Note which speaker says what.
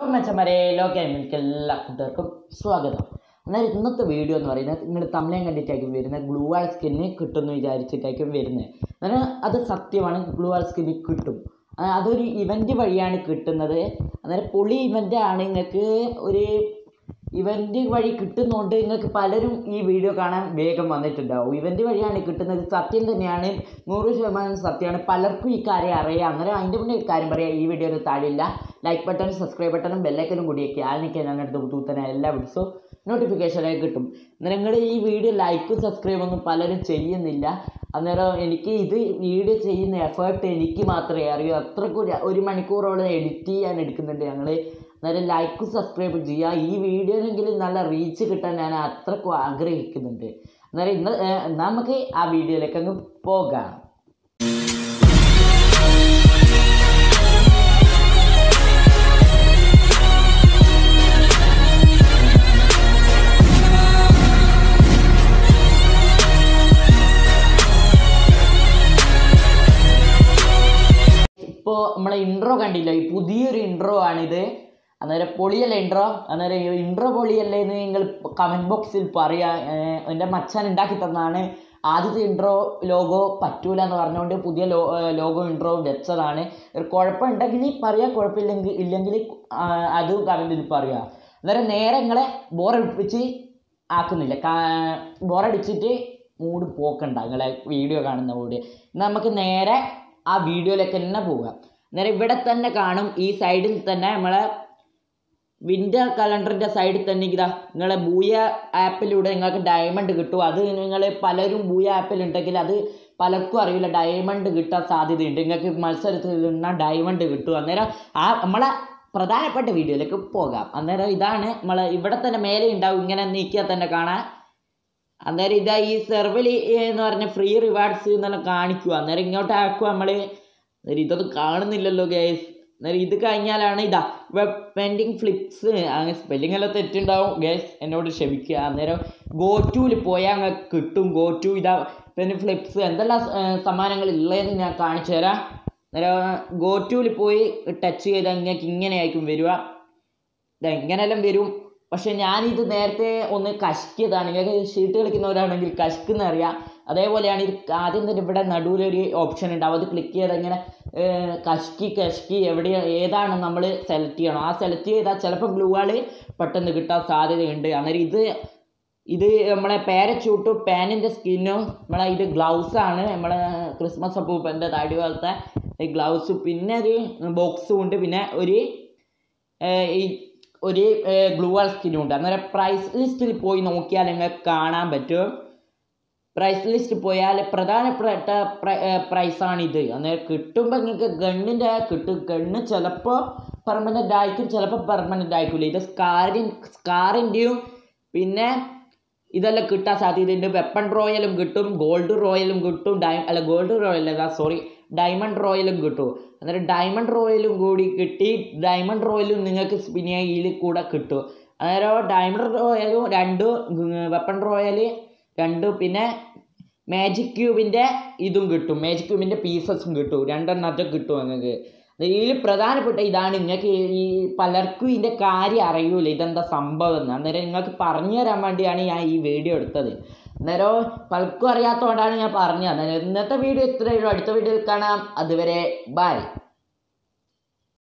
Speaker 1: അപ്പം മെച്ചമരെ ലോക എനിക്ക് എല്ലാ കൂട്ടുകാർക്കും സ്വാഗതം അന്നേരം ഇന്നത്തെ വീഡിയോ എന്ന് പറയുന്നത് നിങ്ങൾ തമിഴം കണ്ടിട്ടായിരിക്കും വരുന്നത് ഗ്ലൂ ആൾ സ്കിന്ന് കിട്ടുമെന്ന് വിചാരിച്ചിട്ടായിരിക്കും വരുന്നത് അന്നേരം അത് സത്യമാണ് ഗ്ലൂ ആൾ സ്കിന്ന് കിട്ടും ആ, അതൊരു ഇവൻ്റ് വഴിയാണ് കിട്ടുന്നത് അന്നേരം പൊളി ഇവൻ്റ് ആണ് നിങ്ങൾക്ക് ഒരു ഇവൻ്റ് വഴി കിട്ടുന്നതുകൊണ്ട് നിങ്ങൾക്ക് പലരും ഈ വീഡിയോ കാണാൻ വേഗം വന്നിട്ടുണ്ടാവും ഇവൻ്റ് വഴിയാണ് കിട്ടുന്നത് സത്യം തന്നെയാണ് നൂറ് ശതമാനം സത്യമാണ് പലർക്കും ഈ കാര്യം അറിയാം അന്നേരം അതിൻ്റെ മുന്നേ ഒരു കാര്യം പറയാം ഈ വീഡിയോയിൽ താഴെയില്ല ലൈക്ക് ബട്ടൺ സബ്സ്ക്രൈബ് ബട്ടണും ബെല്ലൈക്കനും കൂടിയൊക്കെ ആലിനിക്ക് ഞാൻ അടുത്ത് തൂത്തനെ എല്ലാ വീഡിയോസും നോട്ടിഫിക്കേഷനായി കിട്ടും അന്നേരം നിങ്ങൾ ഈ വീഡിയോ ലൈക്കും സബ്സ്ക്രൈബ് ഒന്നും പലരും ചെയ്യുന്നില്ല അന്നേരം എനിക്ക് ഇത് വീഡിയോ ചെയ്യുന്ന എഫേർട്ട് എനിക്ക് മാത്രമേ അറിയൂ അത്രക്കും ഒരു- ഒരു മണിക്കൂറോളം എഡിറ്റ് ചെയ്യാൻ എടുക്കുന്നുണ്ട് ഞങ്ങൾ അന്നേരം ലൈക്കും സബ്സ്ക്രൈബ് ചെയ്യുക ഈ വീഡിയോയിലെങ്കിലും നല്ല റീച്ച് കിട്ടാൻ ഞാൻ അത്രക്കും ആഗ്രഹിക്കുന്നുണ്ട് അന്നേരം ഇന്ന് ഏർ, നമുക്ക് ആ വീഡിയോയിലേക്ക് അങ്ങ് പോകാം ഇപ്പോൾ നമ്മളെ ഇൻട്രോ കണ്ടില്ല ഈ പുതിയൊരു ഇൻട്രോ ആണിത് അന്നേരം പൊളിയല്ല ഇൻട്രോ അന്നേരം ഈ ഇൻട്രോ പൊളിയല്ലേ എന്ന് നിങ്ങൾ കമൻറ്റ് ബോക്സിൽ പറയുക ഏർ എൻ്റെ മച്ചാൻ ഉണ്ടാക്കി തന്നതാണ് ആദ്യത്തെ ഇൻട്രോ ലോഗോ പറ്റൂല എന്ന് പറഞ്ഞുകൊണ്ട് പുതിയ ലോ ലോഗോ ഇൻട്രോ വെച്ചതാണ് ഒരു കുഴപ്പമുണ്ടെങ്കിൽ പറയുക കുഴപ്പമില്ലെങ്കിൽ ഇല്ലെങ്കിൽ ആ, അത് കമൻറ്റിൽ പറയുക അന്നേരം നേരെ നിങ്ങളെ ബോറടിപ്പിച്ച് ആക്കുന്നില്ല ബോറടിച്ചിട്ട് മൂഡ് പോക്കണ്ട നിങ്ങളെ വീഡിയോ കാണുന്ന കൂടി നമുക്ക് നേരെ ആ വീഡിയോയിലേക്ക് തന്നെ പോകാം നേരെ ഇവിടെ തന്നെ കാണും ഈ സൈഡിൽ തന്നെ നമ്മളെ വിൻ്റർ കലണ്ടറിൻ്റെ സൈഡിൽ തന്നെ ഇതാ നിങ്ങളെ ബൂയ ആപ്പിലൂടെ നിങ്ങൾക്ക് ഡയമണ്ട് കിട്ടും അത് നിങ്ങൾ പലരും ബൂയ ആപ്പിൽ ഉണ്ടെങ്കിൽ അത് പലർക്കും അറിയില്ല ഡയമണ്ട് കിട്ടാൻ സാധ്യതയുണ്ട് നിങ്ങൾക്ക് മത്സരത്തിൽ നിന്നാൽ ഡയമണ്ട് കിട്ടും അന്നേരം ആ നമ്മളെ പ്രധാനപ്പെട്ട വീഡിയോയിലേക്ക് പോകാം അന്നേരം ഇതാണ് നമ്മളെ ഇവിടെ തന്നെ മേലെ ഉണ്ടാവും ഇങ്ങനെ നീക്കിയാൽ തന്നെ കാണാം അന്നേരം ഇതാ ഈ സെർവലി എന്ന് പറഞ്ഞ ഫ്രീ റിവാർഡ്സ് എന്നെല്ലാം കാണിക്കുക അന്നേരം ഇങ്ങോട്ട് ആക്കുക നമ്മൾ അന്നേരം ഇതൊന്നും കാണുന്നില്ലല്ലോ ഗേസ് അന്നേരം ഇത് കഴിഞ്ഞാലാണ് ഇതാ വെബ് പെൻഡിങ് ഫ്ലിപ്സ് അങ്ങനെ സ്പെല്ലിംഗ് എല്ലാം തെറ്റുണ്ടാവും ഗേസ് എന്നോട് ക്ഷമിക്കുക അന്നേരം ഗോ ടുവിൽ പോയാൽ അങ്ങ് കിട്ടും ഗോ ടു ഇതാ പെൻ ഫ്ലിപ്സ് എന്തെല്ലാം ഏർ, സമ്മാനങ്ങൾ ഉള്ളതെന്ന് ഞാൻ കാണിച്ചു തരാം അന്നേരം ഗോ ടുവിൽ പോയി ടച്ച് ചെയ്താൽ നിങ്ങൾക്ക് ഇങ്ങനെ ആയിരിക്കും വരിക ദാ ഇങ്ങനെല്ലാം വരും പക്ഷെ ഞാനിത് നേരത്തെ ഒന്ന് കശിക്കിയതാണ് നിങ്ങൾക്ക് ഷീട്ട് കളിക്കുന്നവരാണെങ്കിൽ കശിക്കുന്ന അറിയാം അതേപോലെയാണ് ഇത് ആദ്യം തന്നെ ഇവിടെ നടുവിലൊരു ഓപ്ഷൻ ഉണ്ടാവും അത് ക്ലിക്ക് ചെയ്താൽ ഇങ്ങനെ ഏർ, കശക്കി കശക്കി എവിടെ ഏതാണ് നമ്മൾ സെലക്ട് ചെയ്യണം ആ സെലക്ട് ചെയ്താൽ ചിലപ്പോൾ ഗ്ലൂ ആൾ പെട്ടെന്ന് കിട്ടാൻ സാധ്യതയുണ്ട് അന്നേരം ഇത് ഇത് നമ്മളെ പാരച്ചൂട്ടും പാനിൻ്റെ സ്കിന്നും നമ്മളെ ഇത് ഗ്ലൗസ് ആണ് നമ്മളെ ക്രിസ്മസ് അപ്പൂപ്പൻ്റെ താടി പോലത്തെ ഗ്ലൗസ് പിന്നെ ഒരു ബോക്സും ഉണ്ട് പിന്നെ ഒരു ഏർ ഈ ഒരു ഗ്ലൂ വാൾ സ്കിന്നും ഉണ്ട് അന്നേരം പ്രൈസ് ലിസ്റ്റിൽ പോയി നോക്കിയാൽ നിങ്ങൾക്ക് കാണാൻ പറ്റും പ്രൈസ് ലിസ്റ്റ് പോയാൽ പ്രധാനപ്പെട്ട പ്രൈസാണിത് അന്നേരം കിട്ടുമ്പോൾ നിങ്ങൾക്ക് ഗണ്ണിൻ്റെ കിട്ടും ഗണ്ണ് ചിലപ്പോൾ പെർമനൻ്റ് ആയിരിക്കും ചിലപ്പോൾ പെർമനൻ്റ് ആയിരിക്കില്ല ഇത് സ്കാറിൻ സ്കാറിൻ്റെയും പിന്നെ ഇതെല്ലാം കിട്ടാൻ സാധ്യതയുണ്ട് വെപ്പൺ റോയലും കിട്ടും ഗോൾഡ് റോയലും കിട്ടും ഡൈ അല്ല ഗോൾഡ് റോയൽ അല്ല സോറി ഡയമണ്ട് റോയലും കിട്ടും അന്നേരം ഡയമണ്ട് റോയലും കൂടി കിട്ടി ഡയമണ്ട് റോയലും നിങ്ങൾക്ക് സ്പിനിയയിൽ കൂടെ കിട്ടും അന്നേരം ഡയമണ്ട് റോയലും രണ്ട് വെപ്പൺ റോയൽ രണ്ട് പിന്നെ മാജിക് ക്യൂബിൻ്റെ ഇതും കിട്ടും മാജിക് ക്യൂബിൻ്റെ പീസസും കിട്ടും രണ്ടെണ്ണത്തെ കിട്ടും നിങ്ങൾക്ക് ഇതിൽ പ്രധാനപ്പെട്ട ഇതാണ് നിങ്ങൾക്ക് ഈ പലർക്കും ഇതിൻ്റെ കാര്യം അറിയൂല ഇതെന്താ സംഭവം എന്ന് അന്നേരം നിങ്ങൾക്ക് പറഞ്ഞു തരാൻ വേണ്ടിയാണ് ഞാൻ ഈ വീഡിയോ എടുത്തത് അന്നേരം പലർക്കും അറിയാത്തതുകൊണ്ടാണ് ഞാൻ പറഞ്ഞത് അന്നേരം ഇന്നത്തെ വീഡിയോ ഇത്രയേ ഉള്ളൂ അടുത്ത വീഡിയോയിൽ കാണാം അതുവരെ ബൈ